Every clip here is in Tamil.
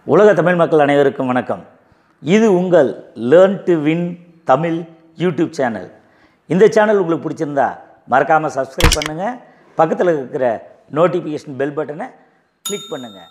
உலக தமிழ் மக்கள் அனைவருக்கும் வணக்கம் இது உங்கள் learn to win Tamil YouTube channel இந்த சேனல் உங்களுக்கு பிடிச்சிருந்தா மறக்காமல் சப்ஸ்கிரைப் பண்ணுங்கள் பக்கத்தில் இருக்கிற நோட்டிஃபிகேஷன் பெல் பட்டனை கிளிக் பண்ணுங்கள்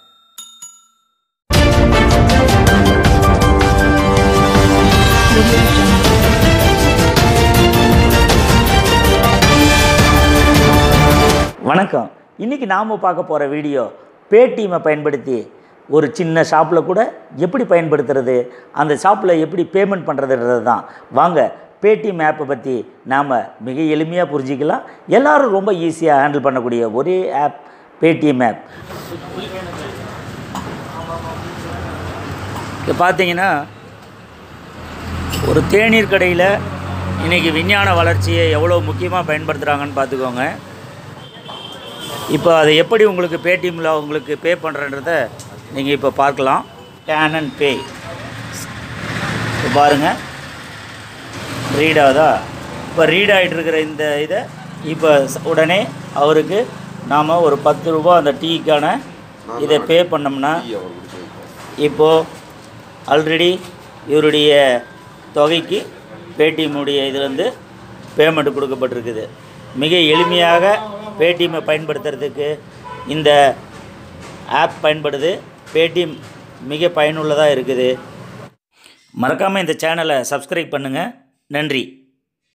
வணக்கம் இன்றைக்கி நாம் பார்க்க போகிற வீடியோ பேடிஎம்மை பயன்படுத்தி ஒரு சின்ன ஷாப்பில் கூட எப்படி பயன்படுத்துறது அந்த ஷாப்பில் எப்படி பேமெண்ட் பண்ணுறதுன்றது தான் வாங்க பேடிஎம் ஆப்பை பற்றி நாம் மிக எளிமையாக புரிஞ்சிக்கலாம் எல்லாரும் ரொம்ப ஈஸியாக ஹேண்டில் பண்ணக்கூடிய ஒரே ஆப் பேடிஎம் ஆப் இப்போ பார்த்தீங்கன்னா ஒரு தேநீர் கடையில் இன்றைக்கி விஞ்ஞான வளர்ச்சியை எவ்வளோ முக்கியமாக பயன்படுத்துகிறாங்கன்னு பார்த்துக்கோங்க இப்போ அதை எப்படி உங்களுக்கு பேடிஎம்மில் உங்களுக்கு பே பண்ணுறன்றத நீங்கள் இப்போ பார்க்கலாம் ஸ்கேன் அண்ட் பே இப்போ பாருங்கள் ரீட் ஆகுதா இப்போ ரீட் ஆகிட்டு இருக்கிற இந்த இதை இப்போ ச- உடனே அவருக்கு நாம் ஒரு பத்து ரூபா அந்த டீக்கான இதை பே பண்ணோம்னா இப்போது ஆல்ரெடி இவருடைய தொகைக்கு பேடிஎம்முடைய இதுலேருந்து பேமெண்ட் கொடுக்கப்பட்டிருக்குது மிக எளிமையாக பேடிஎம்மை பயன்படுத்துறதுக்கு இந்த ஆப் பயன்படுது பேடிஎம் மிக பயனுள்ளதாக இருக்குது மறக்காமல் இந்த சேனலை சப்ஸ்கிரைப் பண்ணுங்கள் நன்றி